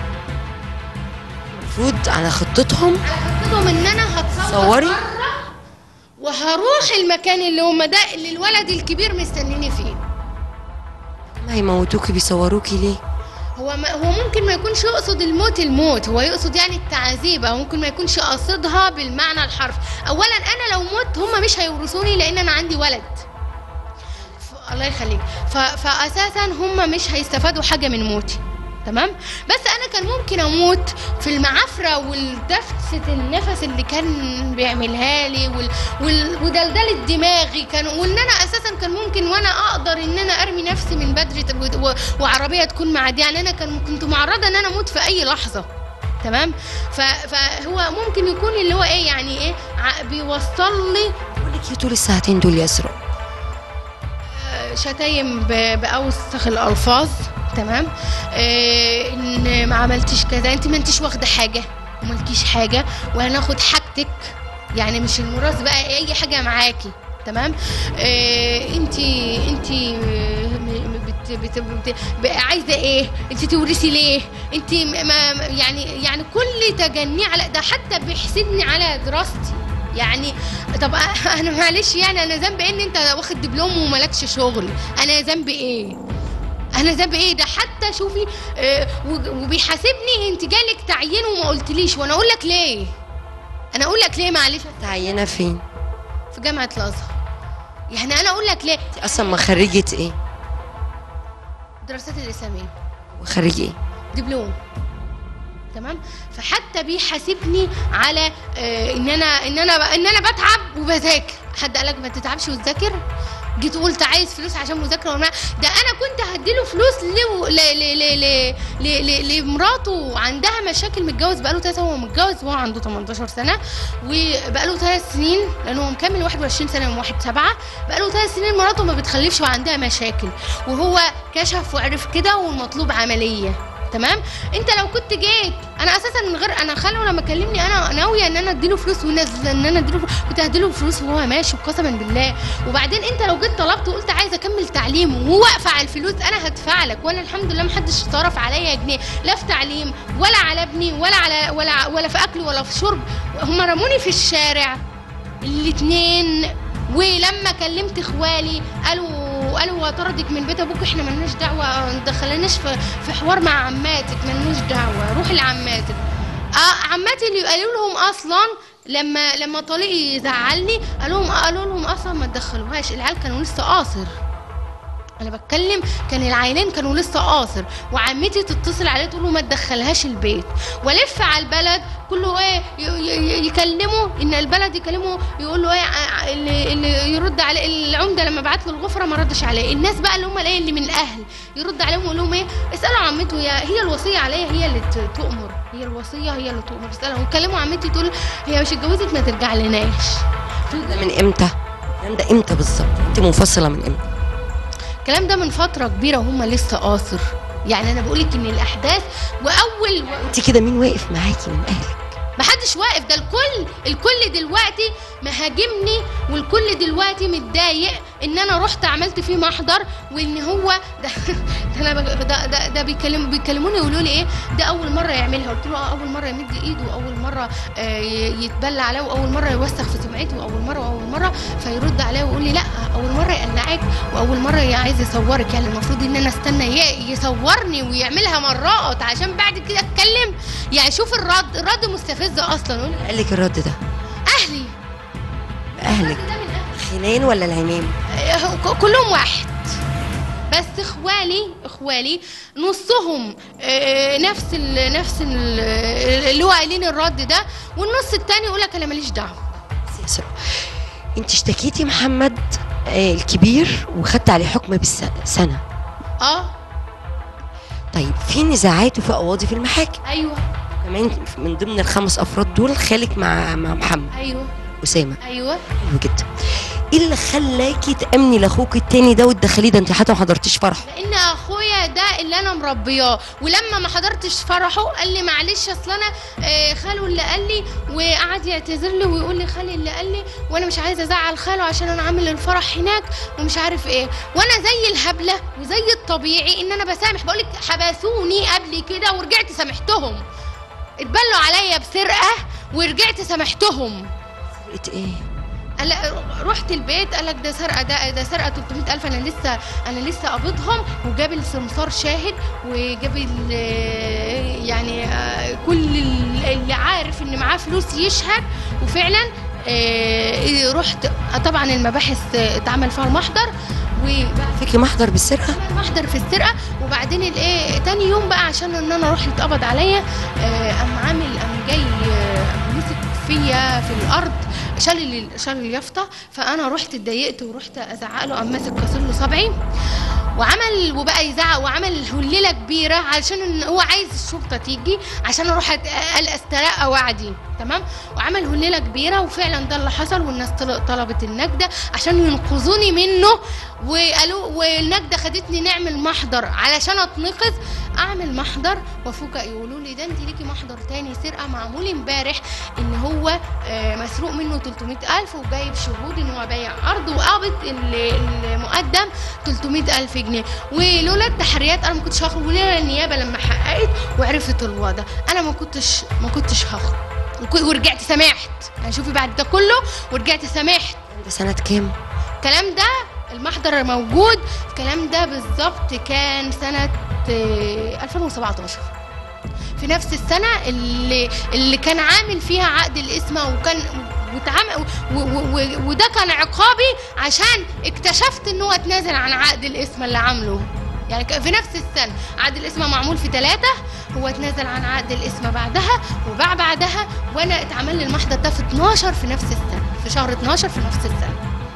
المفروض على خطتهم خطتهم ان انا هتصور صوري؟ بره وهروح المكان اللي هم ده اللي الولد الكبير مستنيني فيه ما هيموتوكي بيصوروكي ليه هو ما هو ممكن ما يكونش يقصد الموت الموت هو يقصد يعني التعذيب او ممكن ما يكونش قاصدها بالمعنى الحرفي اولا انا لو مت هم مش هيورثوني لان انا عندي ولد ف- الله يخليك ف... فاساسا هم مش هيستفادوا حاجه من موتي تمام بس انا كان ممكن اموت في المعافره والدفسه النفس اللي كان بيعملها لي وال... وال... ودلدله دماغي كان وان انا اساسا كان ممكن وانا اقدر ان انا ارمي نفسي من بدري و... و... وعربيه تكون معديه يعني انا كان كنت معرضه ان انا اموت في اي لحظه تمام ف... فهو ممكن يكون اللي هو ايه يعني ايه ع- بيوصل لي بقول لك ايه طول الساعتين دول يا اسراء شتايم ب- باوسخ الالفاظ تمام إيه ان ما عملتش كذا انت ما انتش واخده حاجه ومالكيش حاجه وهناخد حاجتك يعني مش الميراث بقى اي حاجه معاكي تمام إيه انت انت بت بت بت ب- عايزه ايه انت تورثي ليه انت ما ما- يعني يعني كل تجني على ده حتى بيحسدني على دراستي يعني طب انا معلش يعني انا ذنبي ايه ان انت واخد دبلوم ومالكش شغل انا ذنبي ايه انا ذنبي ايه ده حتى شوفي آه، وج- وبيحاسبني انت جالك تعيين وما قلتليش وانا اقول لك ليه انا اقول لك ليه معلش تعينه فين في جامعه الازهر يعني انا اقول لك ليه انت اصلا ما خريجه ايه دراسات الاسلاميه وخريجه ايه دبلوم تمام فحتى بيحاسبني على آه ان انا ان انا ان انا بتعب وبذاكر حد قالك ما تتعبش وتذاكر جيت قلت عايز فلوس عشان مذاكره ولا ده انا كنت هديله فلوس لو- ل ل ل ل ل ل لمراته عندها مشاكل متجوز بقاله ثلاث هو متجوز وهو عنده 18 سنه وبقاله ثلاث سنين لان هو مكمل 21 سنه من واحد سبعة بقاله ثلاث سنين مراته ما بتخلفش وعندها مشاكل وهو كشف وعرف كده والمطلوب عمليه تمام انت لو كنت جيت انا اساسا من غير انا خاله لما كلمني انا ناويه ان انا اديله فلوس ونزل ان انا اديله فلوس كنت هديله فلوس وهو ماشي قسما بالله وبعدين انت لو جيت طلبت وقلت عايزه اكمل تعليم وهو واقفه على الفلوس انا هدفع لك وانا الحمد لله محدش صرف عليا جنيه لا في تعليم ولا على ابني ولا على ولا ولا في اكل ولا في شرب هم رموني في الشارع الاتنين ولما كلمت اخوالي قالوا قالوا هطردك من بيت ابوك احنا ملناش دعوه ما دخلناش في في حوار مع عماتك ملناش دعوه روحي لعماتك اه عماتي اللي قالوا لهم اصلا لما لما طليقي يزعلني قالوا لهم قالوا لهم اصلا ما تدخلوهاش العيال كانوا لسه قاصر انا بتكلم كان العيلين كانوا لسه قاصر وعمتي تتصل عليه تقول له ما تدخلهاش البيت والف على البلد كله ايه ي- ي- يكلمه ان البلد يكلمه يقول له ايه ع- اللي, اللي يرد عليه العمده لما بعت له الغفره ما ردش عليه الناس بقى اللي هم الايه اللي من الاهل يرد عليهم ويقول لهم ايه اسالوا عمته هي هي الوصيه عليا هي اللي ت- تؤمر هي الوصيه هي اللي تؤمر اسالها ويكلموا عمتي تقول هي مش اتجوزت ما ترجع لناش ده من امتى؟ الكلام ده امتى بالظبط؟ انت منفصله من امتى؟ الكلام ده من فتره كبيره وهم لسه قاصر يعني انا بقولك ان الاحداث واول انت كده مين واقف معاكي من اهلك؟ محدش واقف ده الكل الكل دلوقتي مهاجمني والكل دلوقتي متضايق ان انا رحت عملت فيه محضر وان هو ده ده انا بج- ده ده, ده بيكلم بيكلموني يقولوا لي ايه ده اول مره يعملها قلت له آه، اول مره يمد ايده واول مره آه، ي- يتبلى عليا واول مره يوسخ في سمعتي واول مره واول مره فيرد عليا ويقول لي لا اول مره يقلعك واول مره عايز يصورك يعني المفروض ان انا استنى ي- يصورني ويعملها مرات عشان بعد كده اتكلم يعني شوف الرد الرد مستفز اصلا يقول قال لك الرد ده؟ اهلي اهلك الرد ده من أهلي. خلان ولا العمام؟ آه، ك- كلهم واحد بس اخوالي اخوالي نصهم آه، نفس ال نفس ال اللي هو قايلين الرد ده والنص التاني يقول لك انا ماليش دعوه سياسة. انت اشتكيتي محمد آه، الكبير وخدت عليه حكم بالسنه اه طيب في نزاعات وفي قواضي في المحاكم ايوه كمان من ضمن الخمس افراد دول خالك مع مع محمد ايوه اسامه ايوه حلو جدا ايه اللي خلاكي تامني لاخوك التاني ده وتدخليه ده انت حتى ما حضرتيش فرحه لان اخويا ده اللي انا مربياه ولما ما حضرتش فرحه قال لي معلش اصل انا آه، خاله اللي قال لي وقعد يعتذر لي ويقول لي خالي اللي قال لي وانا مش عايزه ازعل خاله عشان انا عامل الفرح هناك ومش عارف ايه وانا زي الهبله وزي الطبيعي ان انا بسامح بقول لك حبسوني قبل كده ورجعت سامحتهم اتبلوا عليا بسرقه ورجعت سامحتهم لقيت ايه قال رحت البيت قال لك ده سرقه ده ده سرقه 300000 انا لسه انا لسه قابضهم وجاب السمسار شاهد وجاب ال- يعني آه، كل ال- اللي عارف ان معاه فلوس يشهد وفعلا آه، رحت آه، طبعا المباحث آه، اتعمل فيها المحضر وبعد فيكي محضر بالسرقه محضر في السرقه وبعدين الايه تاني يوم بقى عشان ان انا اروح يتقبض عليا آه، قام عامل قام جاي آه، مسك فيا في الارض شال ال- شال اليافطه فانا رحت اتضايقت ورحت ازعق له قام ماسك كسر له صبعي وعمل وبقى يزعق وعمل هليله كبيره علشان ان هو عايز الشرطه تيجي عشان اروح أت- قال استرقى وعدي تمام وعمل هليله كبيره وفعلا ده اللي حصل والناس طل- طلبت النجده عشان ينقذوني منه وقالوا والنجده خدتني نعمل محضر علشان اتنقذ اعمل محضر وفوجئ يقولوا لي ده انت ليكي محضر تاني سرقه معمول امبارح ان هو آه، مسروق منه 300000 وجايب شهود ان هو بايع ارض وقابض ال- المقدم 300000 جنيه ولولا التحريات انا ما كنتش هخرج ولولا النيابه لما حققت وعرفت الوضع انا ما كنتش ما كنتش هخرج وك- ورجعت سامحت يعني شوفي بعد ده كله ورجعت سامحت ده سنه كام الكلام ده المحضر موجود الكلام ده بالظبط كان سنة آه، 2017 في نفس السنة اللي اللي كان عامل فيها عقد الاسم وكان واتعمل و- و- و- وده كان عقابي عشان اكتشفت ان هو اتنازل عن عقد الاسم اللي عامله يعني ك- في نفس السنه عقد الاسم معمول في ثلاثه هو اتنازل عن عقد الاسم بعدها وباع بعدها وانا اتعمل لي المحضر ده في 12 في نفس السنه في شهر 12 في نفس السنه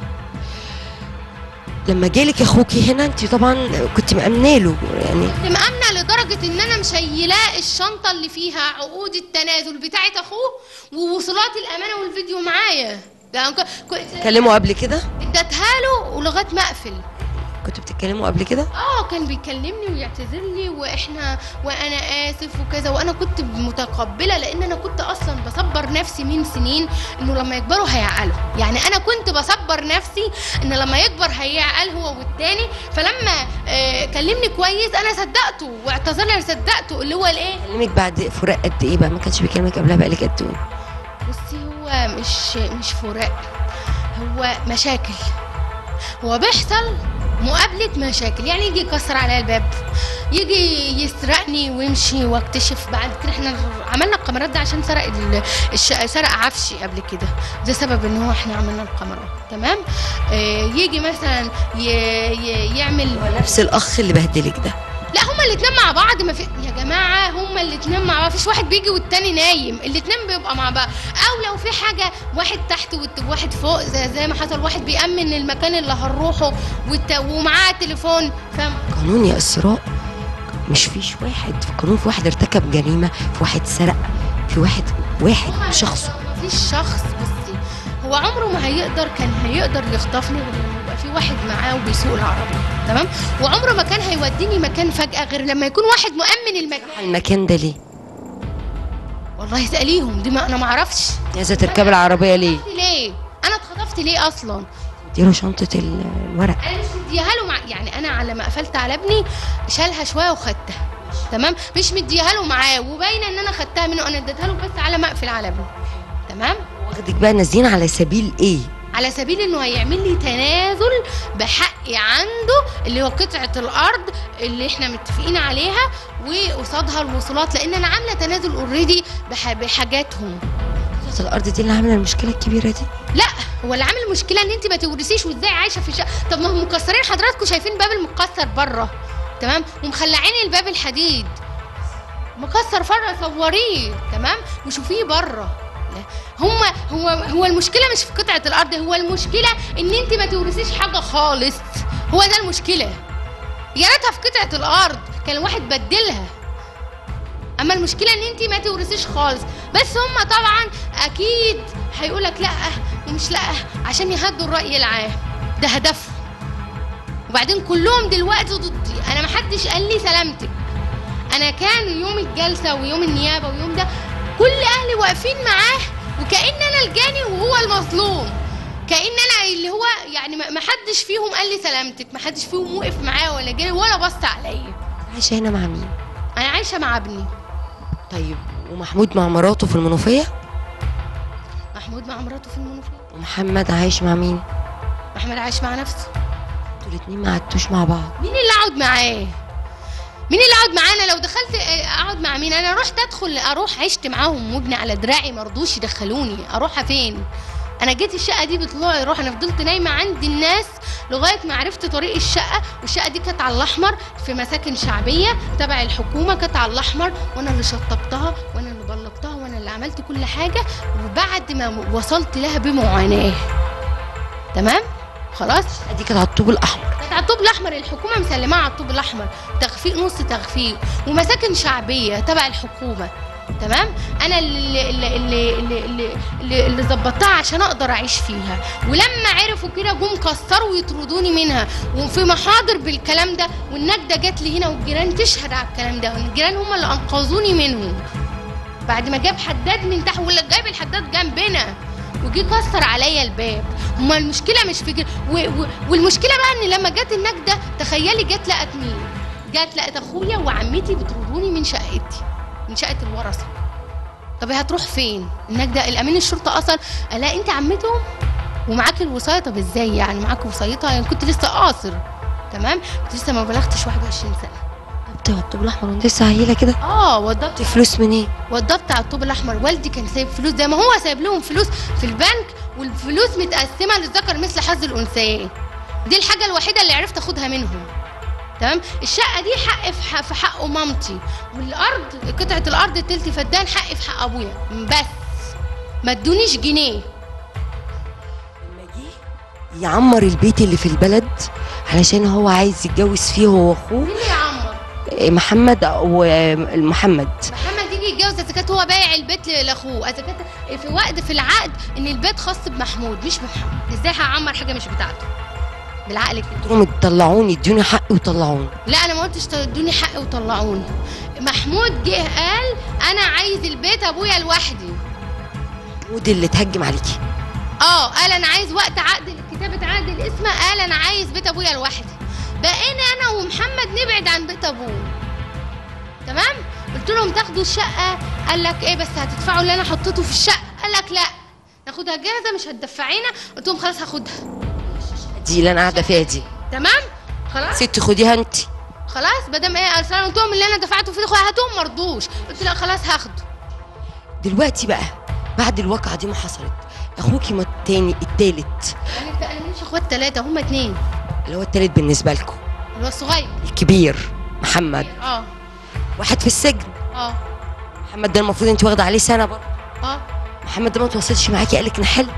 لما جالك اخوكي هنا انت طبعا كنت مأمنه له يعني كنت مأمنة لدرجة إن أنا مشيلاه الشنطة اللي فيها عقود التنازل بتاعت أخوه ووصولات الأمانة والفيديو معايا يعني ك- ك- كلموا قبل كده اديتها له ولغاية ما أقفل كنتوا بتتكلموا قبل كده اه كان بيكلمني ويعتذر لي واحنا وانا اسف وكذا وانا كنت متقبله لان انا كنت اصلا بصبر نفسي من سنين انه لما يكبروا هيعقلوا يعني انا كنت بصبر نفسي ان لما يكبر هيعقل هو والتاني فلما آه كلمني كويس انا صدقته واعتذر لي أنا صدقته اللي هو الايه كلمك بعد فراق قد ايه بقى ما كانش بيكلمك قبلها بقالك قد ايه بصي هو مش مش فراق هو مشاكل هو بيحصل مقابلة مشاكل يعني يجي يكسر عليا الباب يجي يسرقني ويمشي واكتشف بعد كده احنا عملنا الكاميرات ده عشان سرق ال- الش... سرق عفشي قبل كده ده سبب ان هو احنا عملنا الكاميرات تمام آه يجي مثلا ي... ي... يعمل نفس الاخ اللي بهدلك ده لا هما الاتنين مع بعض ما في يا جماعه هما الاتنين مع بعض مفيش واحد بيجي والتاني نايم الاتنين بيبقى مع بعض او لو في حاجه واحد تحت وواحد فوق زي, زي ما حصل واحد بيأمن المكان اللي هنروحه والت... ومعاه تليفون فاهم قانون يا اسراء مش فيش واحد في القانون في واحد ارتكب جريمه في واحد سرق في واحد واحد شخص مفيش شخص بصي هو عمره ما هيقدر كان هيقدر يخطفني غير لما يبقى في واحد معاه وبيسوق العربيه تمام وعمره ما كان هيوديني مكان فجاه غير لما يكون واحد مؤمن المكان المكان ده ليه والله اساليهم دي ما انا ما اعرفش عايزه تركب العربيه ليه ليه انا اتخطفت ليه اصلا اديله شنطه ال- الورق انا مش مديها له مع يعني انا على ما قفلت على ابني شالها شويه وخدتها تمام مش مديها له معاه وباينه ان انا خدتها منه انا اديتها له بس على ما اقفل على ابني تمام واخدك بقى نازلين على سبيل ايه على سبيل انه هيعمل لي تنازل بحقي عنده اللي هو قطعه الارض اللي احنا متفقين عليها وقصادها الوصولات لان انا عامله تنازل اوريدي بحاجاتهم قطعة الارض دي اللي عامله المشكله الكبيره دي لا هو اللي عامل المشكله ان انت ما تورثيش وازاي عايشه في الشقه طب ما هم مكسرين حضراتكم شايفين باب المكسر بره تمام ومخلعين الباب الحديد مكسر بره صوريه تمام وشوفيه بره هم هو هو المشكله مش في قطعه الارض هو المشكله ان انت ما تورثيش حاجه خالص هو ده المشكله يا ريتها في قطعه الارض كان الواحد بدلها اما المشكله ان انت ما تورثيش خالص بس هم طبعا اكيد هيقولك لا ومش لا عشان يهدوا الراي العام ده هدفهم وبعدين كلهم دلوقتي ضدي انا ما حدش قال لي سلامتك انا كان يوم الجلسه ويوم النيابه ويوم ده كل اهلي واقفين معاه وكأن انا الجاني وهو المظلوم كأن انا اللي هو يعني ما ما حدش فيهم قال لي سلامتك ما حدش فيهم وقف معايا ولا جاني ولا بص عليا عايشه هنا مع مين انا عايشه مع ابني طيب ومحمود مع مراته في المنوفيه محمود مع مراته في المنوفيه ومحمد عايش مع مين محمد عايش مع نفسه انتوا الاتنين ما قعدتوش مع بعض مين اللي اقعد معاه مين اللي اقعد معانا لو دخلت اقعد مع مين انا رحت ادخل اروح عشت معاهم وابني على دراعي ما رضوش يدخلوني اروح فين انا جيت الشقه دي بطلوعي روح انا فضلت نايمه عند الناس لغايه ما عرفت طريق الشقه والشقه دي كانت على الاحمر في مساكن شعبيه تبع الحكومه كانت على الاحمر وانا اللي شطبتها وانا اللي بلطتها وانا اللي عملت كل حاجه وبعد ما وصلت لها بمعاناه تمام خلاص دي كانت على الطوب الاحمر كانت على الطوب الاحمر الحكومه مسلماها على الطوب الاحمر تخفيق نص تخفيق ومساكن شعبيه تبع الحكومه تمام انا اللي اللي اللي اللي اللي, اللي, اللي ظبطتها عشان اقدر اعيش فيها ولما عرفوا كده جم كسروا ويطردوني منها وفي محاضر بالكلام ده والنجده جت لي هنا والجيران تشهد على الكلام ده والجيران هم اللي انقذوني منهم بعد ما جاب حداد من تحت ولا جايب الحداد جنبنا وجي كسر عليا الباب هما المشكله مش في كده و... و... والمشكله بقى ان لما جت النجده تخيلي جت لقت مين جت لقت اخويا وعمتي بيطردوني من شقتي من شقه الورثه طب هي هتروح فين النجده الامين الشرطه اصلا قال لها انت عمتهم ومعاكي الوصايه طب ازاي يعني معاكي وصايتها يعني كنت لسه قاصر تمام كنت لسه ما بلغتش 21 سنه طب على الطوب الاحمر وانت لسه عيله كده اه وضبت فلوس منين وضبط على الطوب الاحمر والدي كان سايب فلوس زي ما هو سايب لهم فلوس في البنك والفلوس متقسمه للذكر مثل حظ الانثيين دي الحاجه الوحيده اللي عرفت اخدها منهم تمام الشقه دي حق في حق, في حق مامتي والارض قطعه الارض التلت فدان حق في حق ابويا بس ما ادونيش جنيه لما جه يعمر البيت اللي في البلد علشان هو عايز يتجوز فيه هو واخوه مين اللي يعمر إيه، محمد ومحمد محمد يجي يتجوز اذا كانت هو بايع البيت ل- لاخوه اذا كانت في وقت في العقد ان البيت خاص بمحمود مش بمحمد ازاي هعمر حاجه مش بتاعته بالعقل كده قلت لهم طلعوني ادوني حقي وطلعوني لا انا ما قلتش ادوني حق وطلعوني محمود جه قال انا عايز البيت ابويا لوحدي ودي اللي تهجم عليكي اه قال انا عايز وقت عقد كتابه عقد الاسم قال انا عايز بيت ابويا لوحدي بقينا انا ومحمد نبعد عن بيت ابوه تمام قلت لهم تاخدوا الشقه قال لك ايه بس هتدفعوا اللي انا حطيته في الشقه قال لك لا ناخدها جاهزه مش هتدفعينا قلت لهم خلاص هاخدها دي اللي انا قاعده فيها دي تمام خلاص ستي خديها انت خلاص مادام ايه قلت لهم قلت لهم اللي انا دفعته فيه ده هاتوهم مرضوش قلت لا خلاص هاخده دلوقتي بقى بعد الواقعه دي ما حصلت اخوكي ما التاني التالت انا انا مش اخوات ثلاثه هما اتنين اللي هو التالت بالنسبه لكم اللي هو الصغير الكبير محمد اه واحد في السجن اه محمد ده المفروض انت واخده عليه سنه برضه اه محمد ده ما تواصلش معاكي قالك نحل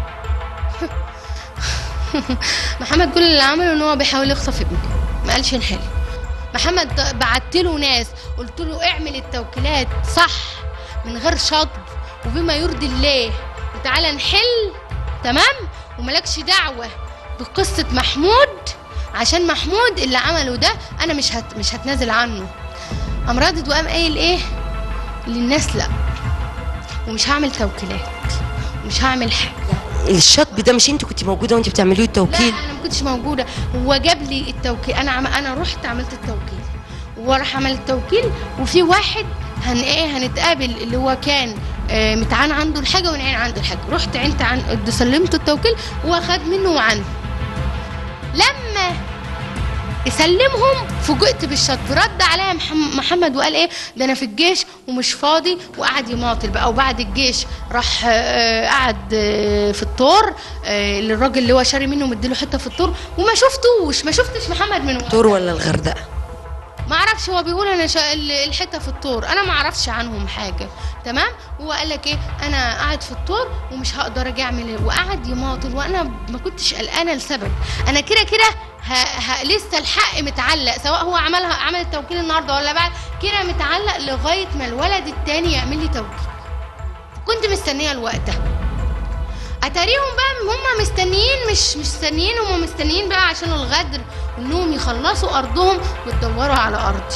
محمد كل اللي عمله ان هو بيحاول يخطف ابني ما قالش نحل محمد بعت له ناس قلت له اعمل التوكيلات صح من غير شطب وبما يرضي الله وتعالى نحل تمام وملكش دعوه بقصه محمود عشان محمود اللي عمله ده انا مش هت مش هتنازل عنه قام رادد وقام قايل ايه للناس لا ومش هعمل توكيلات ومش هعمل حاجه الشطب ده مش انت كنت موجوده وانت بتعمليه التوكيل لا انا ما كنتش موجوده هو جاب لي التوكيل انا عم... انا رحت عملت التوكيل وراح عمل التوكيل وفي واحد هن ايه هنتقابل اللي هو كان آه متعان عنده الحاجه ونعين عنده الحاجه رحت عينت عن سلمت التوكيل واخد منه وعنه لما يسلمهم فوجئت بالشط رد عليا محم- محمد وقال ايه ده انا في الجيش ومش فاضي وقعد يماطل بقى وبعد الجيش راح آه، قعد آه، في الطور آه، للراجل اللي هو شاري منه مديله حته في الطور وما شفتوش ما شفتش محمد من وقتها. طور ولا الغردقه ما اعرفش هو بيقول انا شا... ال- الحته في الطور انا ما اعرفش عنهم حاجه تمام هو قال لك ايه انا قاعد في الطور ومش هقدر اجي اعمل إيه. وقعد يماطل وانا ما كنتش قلقانه لسبب انا كده كده ه... ه... لسه الحق متعلق سواء هو عملها عمل التوكيل النهارده ولا بعد كده متعلق لغايه ما الولد التاني يعمل لي توكيل كنت مستنيه الوقت ده اتاريهم بقى هم مستنيين مش مش مستنيين هم مستنيين بقى عشان الغدر انهم يخلصوا ارضهم ويدوروا على ارضي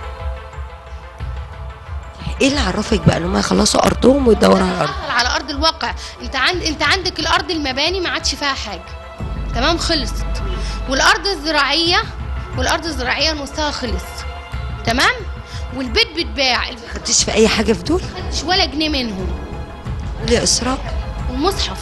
ايه اللي عرفك بقى ان هم يخلصوا ارضهم ويدوروا على الارض حصل على ارض الواقع انت عند انت عندك الارض المباني ما عادش فيها حاجه تمام خلصت والارض الزراعيه والارض الزراعيه المستوى خلص تمام والبيت بيتباع ما خدتيش في اي حاجه في دول خدتش ولا جنيه منهم ليه اسراء والمصحف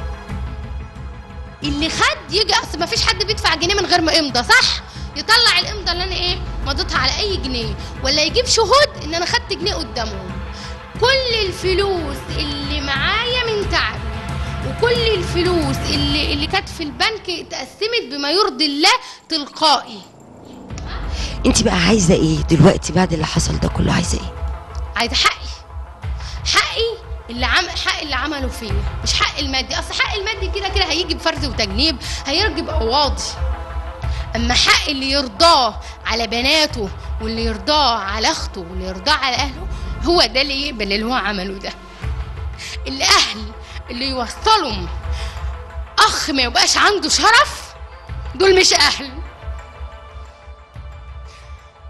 اللي خد يجي اصل ما فيش حد بيدفع جنيه من غير ما امضى صح يطلع الامضى اللي انا ايه مضيتها على اي جنيه ولا يجيب شهود ان انا خدت جنيه قدامهم كل الفلوس اللي معايا من تعبي وكل الفلوس اللي اللي كانت في البنك اتقسمت بما يرضي الله تلقائي انت بقى عايزه ايه دلوقتي بعد اللي حصل ده كله عايزه ايه عايزه حقي حقي اللي عم حق اللي عملوا فيا مش حق المادي اصل حق المادي كده كده هيجي بفرز وتجنيب هيرجي بقواضي اما حق اللي يرضاه على بناته واللي يرضاه على اخته واللي يرضاه على اهله هو ده اللي يقبل اللي هو عمله ده الاهل اللي يوصلهم اخ ما يبقاش عنده شرف دول مش اهل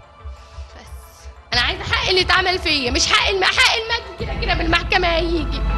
بس انا عايزه حق اللي اتعمل فيا مش حق الم... حق المادي كده كده بالمحكمه هيجي